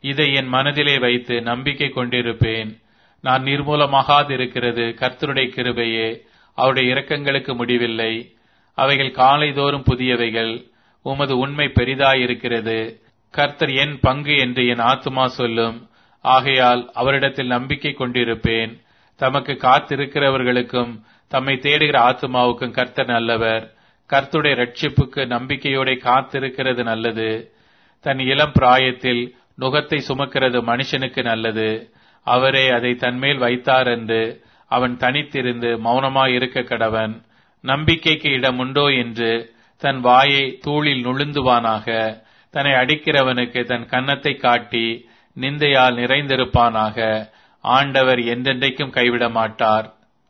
இதை என் மனதிலே வைத்து நம்பிக்கை கொண்டிருப்பேன் நான் நிர்மூலமாகாதிருக்கிறது கர்த்தருடைய கிருபையே அவருடைய இரக்கங்களுக்கு முடிவில்லை அவைகள் காலைதோறும் புதியவைகள் உமது உண்மை பெரிதாயிருக்கிறது கர்த்தர் என் பங்கு என்று என் ஆத்துமா சொல்லும் ஆகையால் அவரிடத்தில் நம்பிக்கை கொண்டிருப்பேன் தமக்கு காத்திருக்கிறவர்களுக்கும் தம்மை தேடுகிற ஆத்துமாவுக்கும் கர்த்தர் நல்லவர் கர்த்துடைய ரட்சிப்புக்கு நம்பிக்கையோட காத்திருக்கிறது நல்லது தன் இளம் பிராயத்தில் நுகத்தை சுமக்கிறது மனுஷனுக்கு நல்லது அவரே அதை தன்மேல் வைத்தார் என்று அவன் தனித்திருந்து மௌனமாயிருக்க கடவன் நம்பிக்கைக்கு இடம் உண்டோ என்று தன் வாயை தூளில் நுழுந்துவானாக தன்னை அடிக்கிறவனுக்கு தன் கன்னத்தை காட்டி நிந்தையால் நிறைந்திருப்பானாக ஆண்டவர் என்றென்றைக்கும் கைவிட மாட்டார்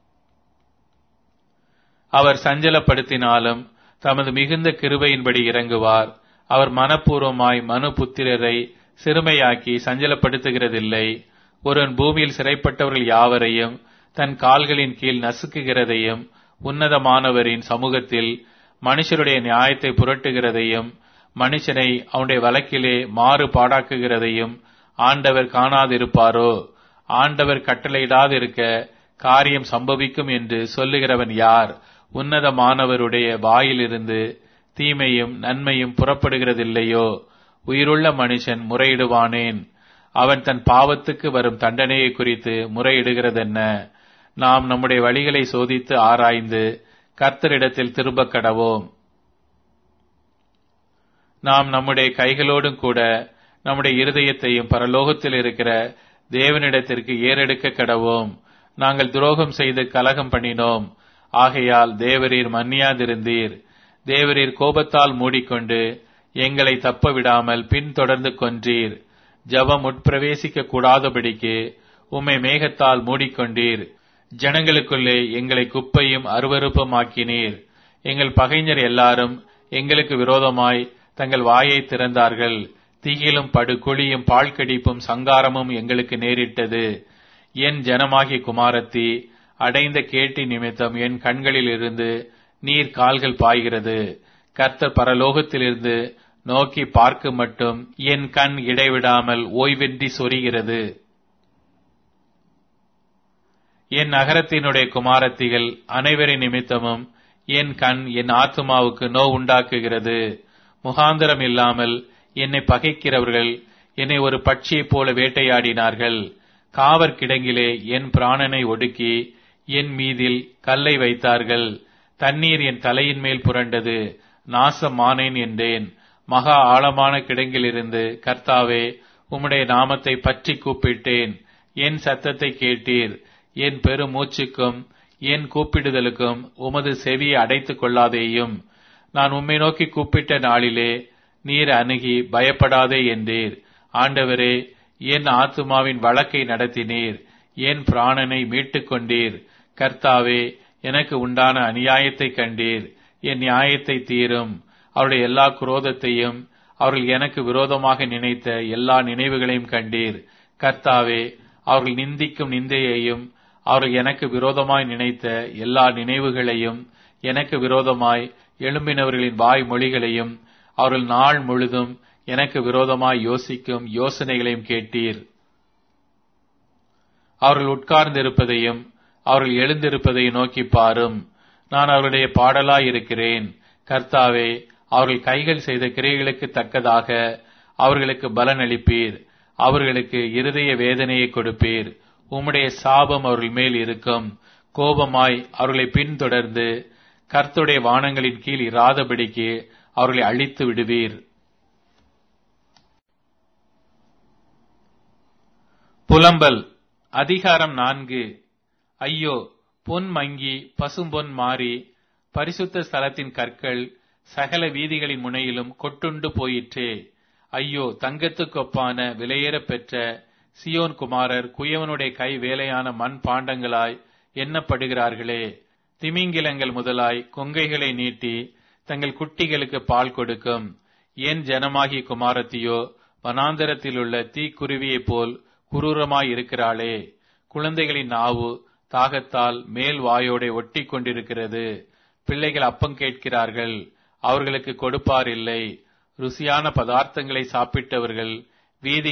அவர் சஞ்சலப்படுத்தினாலும் தமது மிகுந்த கிருபையின்படி இறங்குவார் அவர் மனப்பூர்வமாய் மனு புத்திரரை சிறுமையாக்கி சஞ்சலப்படுத்துகிறதில்லை ஒருவன் பூமியில் சிறைப்பட்டவர்கள் யாவரையும் தன் கால்களின் கீழ் நசுக்குகிறதையும் உன்னதமானவரின் சமூகத்தில் மனுஷருடைய நியாயத்தை புரட்டுகிறதையும் மனுஷனை அவனுடைய வழக்கிலே மாறு பாடாக்குகிறதையும் ஆண்டவர் காணாதிருப்பாரோ ஆண்டவர் கட்டளையிடாதிருக்க காரியம் சம்பவிக்கும் என்று சொல்லுகிறவன் யார் உன்னதமானவருடைய வாயிலிருந்து தீமையும் நன்மையும் புறப்படுகிறதில்லையோ உயிருள்ள மனுஷன் முறையிடுவானேன் அவன் தன் பாவத்துக்கு வரும் தண்டனையை குறித்து முறையிடுகிறதென்ன நாம் நம்முடைய வழிகளை சோதித்து ஆராய்ந்து கர்த்தரிடத்தில் திரும்பக் கடவோம் நாம் நம்முடைய கைகளோடும் கூட நம்முடைய இருதயத்தையும் பரலோகத்தில் இருக்கிற தேவனிடத்திற்கு ஏறெடுக்க கடவோம் நாங்கள் துரோகம் செய்து கலகம் பண்ணினோம் ஆகையால் தேவரீர் மன்னியாதிருந்தீர் தேவரீர் கோபத்தால் மூடிக்கொண்டு எங்களை தப்ப விடாமல் பின்தொடர்ந்து கொன்றீர் ஜபம் உட்பிரவேசிக்க கூடாதபடிக்கு உம்மை மேகத்தால் மூடிக்கொண்டீர் ஜனங்களுக்குள்ளே எங்களை குப்பையும் அருவருப்பும் ஆக்கினீர் எங்கள் பகைஞர் எல்லாரும் எங்களுக்கு விரோதமாய் தங்கள் வாயை திறந்தார்கள் தீயிலும் படுகுழியும் பாழ்கடிப்பும் சங்காரமும் எங்களுக்கு நேரிட்டது என் ஜனமாகிய குமாரத்தி அடைந்த கேட்டி நிமித்தம் என் கண்களில் இருந்து நீர் கால்கள் பாய்கிறது கர்த்தர் பரலோகத்திலிருந்து நோக்கி பார்க்க மட்டும் என் கண் இடைவிடாமல் ஓய்வின்றி சொரிகிறது என் நகரத்தினுடைய குமாரத்திகள் அனைவரின் நிமித்தமும் என் கண் என் ஆத்துமாவுக்கு நோ உண்டாக்குகிறது முகாந்திரம் இல்லாமல் என்னை பகைக்கிறவர்கள் என்னை ஒரு பட்சியைப் போல வேட்டையாடினார்கள் காவற் கிடங்கிலே என் பிராணனை ஒடுக்கி என் மீதில் கல்லை வைத்தார்கள் தண்ணீர் என் தலையின் மேல் புரண்டது நாசமானேன் என்றேன் மகா ஆழமான கிடங்கிலிருந்து கர்த்தாவே உம்முடைய நாமத்தை பற்றி கூப்பிட்டேன் என் சத்தத்தை கேட்டீர் என் பெருமூச்சுக்கும் என் கூப்பிடுதலுக்கும் உமது செவியை அடைத்துக் கொள்ளாதேயும் நான் உம்மை நோக்கி கூப்பிட்ட நாளிலே நீர் அணுகி பயப்படாதே என்றீர் ஆண்டவரே என் ஆத்துமாவின் வழக்கை நடத்தினீர் என் பிராணனை மீட்டுக் கொண்டீர் கர்த்தாவே எனக்கு உண்டான அநியாயத்தை கண்டீர் என் நியாயத்தை தீரும் அவருடைய எல்லா குரோதத்தையும் அவர்கள் எனக்கு விரோதமாக நினைத்த எல்லா நினைவுகளையும் கண்டீர் கர்த்தாவே அவர்கள் நிந்திக்கும் நிந்தையையும் அவர்கள் எனக்கு விரோதமாய் நினைத்த எல்லா நினைவுகளையும் எனக்கு விரோதமாய் எழும்பினவர்களின் வாய் மொழிகளையும் அவர்கள் நாள் முழுதும் எனக்கு விரோதமாய் யோசிக்கும் யோசனைகளையும் கேட்டீர் அவர்கள் உட்கார்ந்திருப்பதையும் அவர்கள் எழுந்திருப்பதையும் நோக்கி பாரும் நான் அவருடைய பாடலாய் இருக்கிறேன் கர்த்தாவே அவர்கள் கைகள் செய்த கிரைகளுக்கு தக்கதாக அவர்களுக்கு பலன் அளிப்பீர் அவர்களுக்கு இருதய வேதனையை கொடுப்பீர் உம்முடைய சாபம் அவர்கள் மேல் இருக்கும் கோபமாய் அவர்களை பின்தொடர்ந்து கர்த்துடைய வானங்களின் கீழ் இராதபடிக்கு அவர்களை அழித்து விடுவீர் புலம்பல் அதிகாரம் நான்கு ஐயோ பொன் மங்கி பசும்பொன் மாறி பரிசுத்த ஸ்தலத்தின் கற்கள் சகல வீதிகளின் முனையிலும் கொட்டுண்டு போயிற்றே ஐயோ தங்கத்துக்கொப்பான விலையேறப் பெற்ற சியோன் குமாரர் குயவனுடைய கை வேலையான மண் பாண்டங்களாய் எண்ணப்படுகிறார்களே திமிங்கிலங்கள் முதலாய் கொங்கைகளை நீட்டி தங்கள் குட்டிகளுக்கு பால் கொடுக்கும் என் ஜனமாகிய குமாரத்தியோ வனாந்தரத்திலுள்ள தீக்குருவியைப் போல் குரூரமாய் இருக்கிறாளே குழந்தைகளின் நாவு தாகத்தால் மேல் வாயோட ஒட்டி கொண்டிருக்கிறது பிள்ளைகள் அப்பம் கேட்கிறார்கள் அவர்களுக்கு கொடுப்பார் இல்லை ருசியான பதார்த்தங்களை சாப்பிட்டவர்கள் வீதி